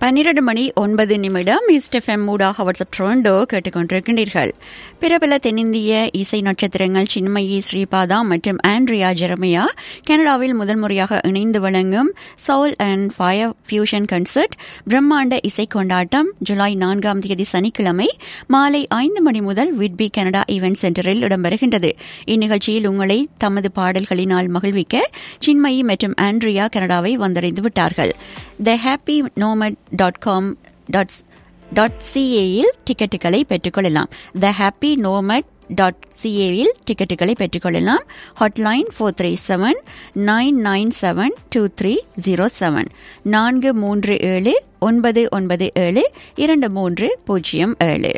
பன்னிரண்டு மணி ஒன்பது நிமிடம் ஈஸ்ட் எஃப்எம் ஊடாக வாட்ஸ்அப் ட்ரோண்டோ கேட்டுக்கொண்டிருக்கின்றீர்கள் பிரபல தென்னிந்திய இசை நட்சத்திரங்கள் சின்மயி ஸ்ரீபாதா மற்றும் ஆண்ட்ரியா ஜெரமியா கனடாவில் முதல் முறையாக இணைந்து வழங்கும் soul and fire fusion concert பிரம்மாண்ட இசை கொண்டாட்டம் ஜூலை நான்காம் தேதி சனிக்கிழமை மாலை ஐந்து மணி முதல் விட்பி கனடா ஈவென்ட் சென்டரில் இடம்பெறுகின்றது இந்நிகழ்ச்சியில் உங்களை தமது பாடல்களினால் மகிழ்விக்க சின்மயி மற்றும் ஆண்ட்ரியா கனடாவை வந்தடைந்து விட்டார்கள் the happy nomad dot com dot dot சிஏயில் டிக்கெட்டுகளை பெற்றுக்கொள்ளலாம் த ஹாப்பி நோமட் டாட் சிஏவில் டிக்கெட்டுகளை பெற்றுக்கொள்ளலாம் hotline four three seven nine nine seven two three zero seven நான்கு மூன்று ஏழு ஒன்பது ஒன்பது ஏழு இரண்டு மூன்று பூஜ்ஜியம் ஏழு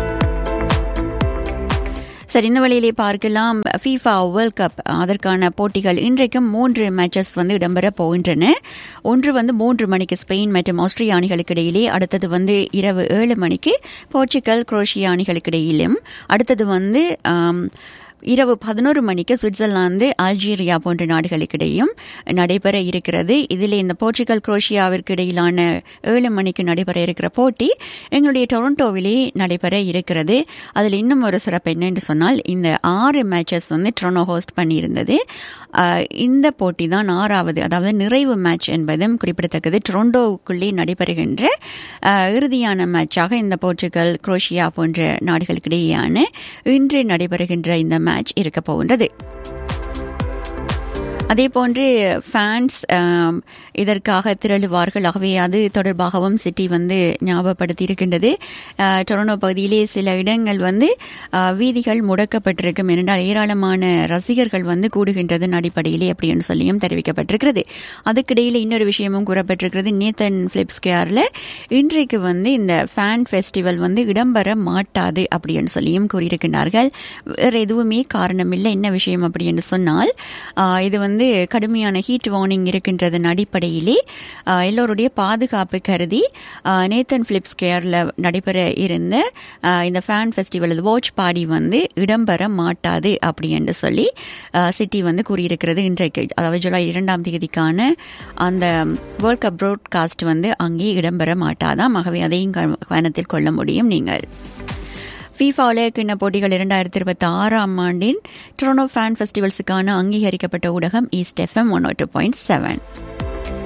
சரி இந்த வழியிலே பார்க்கலாம் ஃபீஃபா வேர்ல்ட் கப் அதற்கான போட்டிகள் இன்றைக்கும் மூன்று மேட்சஸ் வந்து இடம்பெற போகின்றன ஒன்று வந்து மூன்று மணிக்கு ஸ்பெயின் மற்றும் ஆஸ்திரியா அணிகளுக்கு இடையிலே அடுத்தது வந்து இரவு ஏழு மணிக்கு போர்ச்சுகல் குரோஷியா அணிகளுக்கு இடையிலும் அடுத்தது வந்து இரவு பதினோரு மணிக்கு சுவிட்சர்லாந்து அல்ஜீரியா போன்ற நாடுகளுக்கிடையும் நடைபெற இருக்கிறது இதில் இந்த போர்ச்சுகல் குரோஷியாவிற்கு இடையிலான ஏழு மணிக்கு நடைபெற இருக்கிற போட்டி எங்களுடைய டொரண்டோவிலே நடைபெற இருக்கிறது அதில் இன்னும் ஒரு சிறப்பு என்னென்று சொன்னால் இந்த ஆறு மேட்சஸ் வந்து ட்ரோனோ ஹோஸ்ட் பண்ணியிருந்தது இந்த போட்டி தான் ஆறாவது அதாவது நிறைவு மேட்ச் என்பதும் குறிப்பிடத்தக்கது டொரண்டோவுக்குள்ளே நடைபெறுகின்ற இறுதியான மேட்சாக இந்த போர்ச்சுகல் குரோஷியா போன்ற நாடுகளுக்கிடையேயான இன்று நடைபெறுகின்ற இந்த மேட்ச் இருக்க போகின்றது அதே போன்று ஃபேன்ஸ் இதற்காக திரளுவார்கள் ஆகவே அது தொடர்பாகவும் சிட்டி வந்து ஞாபகப்படுத்தி இருக்கின்றது டொரண்டோ பகுதியிலே சில இடங்கள் வந்து வீதிகள் முடக்கப்பட்டிருக்கும் என்றால் ஏராளமான ரசிகர்கள் வந்து கூடுகின்றதன் அடிப்படையிலே அப்படின்னு சொல்லியும் தெரிவிக்கப்பட்டிருக்கிறது அதுக்கிடையில் இன்னொரு விஷயமும் கூறப்பட்டிருக்கிறது நேத்தன் பிளிப்ஸ்கேரில் இன்றைக்கு வந்து இந்த ஃபேன் ஃபெஸ்டிவல் வந்து இடம்பெற மாட்டாது அப்படின்னு சொல்லியும் கூறியிருக்கிறார்கள் வேறு எதுவுமே காரணம் இல்லை என்ன விஷயம் அப்படின்னு சொன்னால் இது வந்து வந்து கடுமையான ஹீட் வார்னிங் இருக்கின்றதன் அடிப்படையிலே எல்லோருடைய பாதுகாப்பு கருதி நேத்தன் பிலிப்ஸ் கேரில் நடைபெற இருந்த இந்த ஃபேன் ஃபெஸ்டிவல் வாட்ச் பாடி வந்து இடம்பெற மாட்டாது அப்படி என்று சொல்லி சிட்டி வந்து கூறியிருக்கிறது இன்றைக்கு அதாவது ஜூலை இரண்டாம் தேதிக்கான அந்த வேர்ல்ட் கப் ப்ராட்காஸ்ட் வந்து அங்கே இடம்பெற மாட்டாதாம் ஆகவே அதையும் கவனத்தில் கொள்ள முடியும் நீங்கள் ஃபீஃபா உலகக்கிண்ண போட்டிகள் இரண்டாயிரத்தி இருபத்தி ஆறாம் ஆண்டின் டொரண்டோ ஃபேன் ஃபெஸ்டிவல்ஸுக்கான அங்கீகரிக்கப்பட்ட ஊடகம் East FM one two point seven